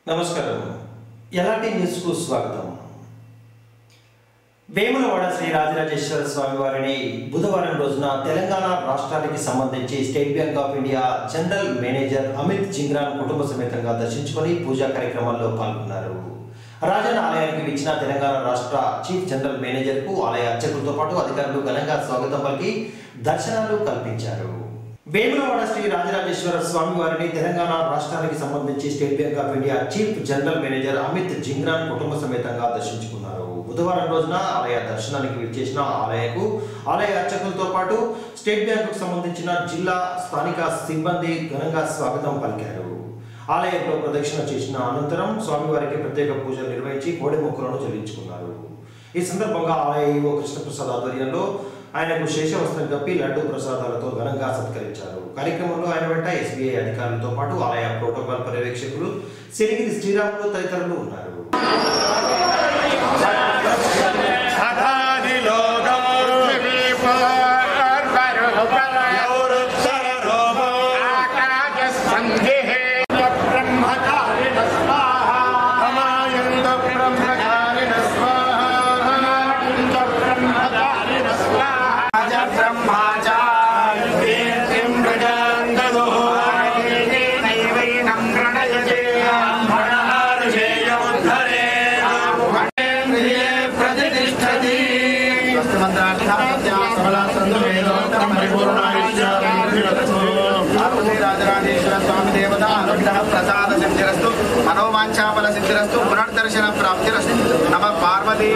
నమస్కారం ఎలాంటి న్యూస్కు స్వాగతం వేములవాడ శ్రీ రాజరాజేశ్వర స్వామి వారిని బుధవారం రోజున తెలంగాణ రాష్ట్రానికి సంబంధించి state bank of India general manager Amit Jingran కుటుంబ సమేతంగా దర్శించుకొని పూజా కార్యక్రమాల్లో పాల్గొన్నారు రాజన్న ఆలయానికి ఇచ్చిన తెలంగాణ రాష్ట్ర చీఫ్ జనరల్ మేనేజర్ కు ఆలయ అర్చకులతో పాటు అధికారులు ఘనంగా స్వాగతం పలికి దర్శనాలు కల్పించారు వేములవాడ శ్రీ రాజరాజేశ్వర స్వామి వారిని తెలంగాణ రాష్ట్రానికి సంబంధించి state bank of India chief general manager Amit Jingran కుటుంబ సమేతంగా దర్శించుకున్నారు బుధవారం రోజున ఆలయ దర్శనానికి విచ్చేసిన ఆలయకు ఆలయ అర్చకులతో పాటు స్టేట్ బ్యాంకుకు సంబంధించిన జిల్లా స్థానిక సిబ్బంది ఘనంగా స్వాగతం పలికారు ఆలయంలో ప్రదక్షిణ చేసిన అనంతరం స్వామివారికి ప్రత్యేక పూజలు నిర్వహించి కోడి మొక్కులను చెల్లించుకున్నారు ఈ సందర్భంగా ఆలయ ఈవో కృష్ణప్రసాద్ ఆధ్వర్యంలో ఆయనకు శేషవస్త్రం కప్పి లడ్డు ప్రసాదాలతో ఘనంగా సత్కరించారు కార్యక్రమంలో ఆయన వెంట ఎస్బీఐ అధికారులతో పాటు ఆలయ ప్రోటోకాల్ పర్యవేక్షకులు సిరిగిరి శ్రీరాములు తదితరులు ఉన్నారు రాజరాజేశ్వర స్వామి దేవత అనుగ్రహ ప్రసాద సిద్ధిరస్తు మనోవాంఛాఫల సిద్ధిరస్తు పునర్దర్శన ప్రాప్తిరస్తు నమ పార్వతీ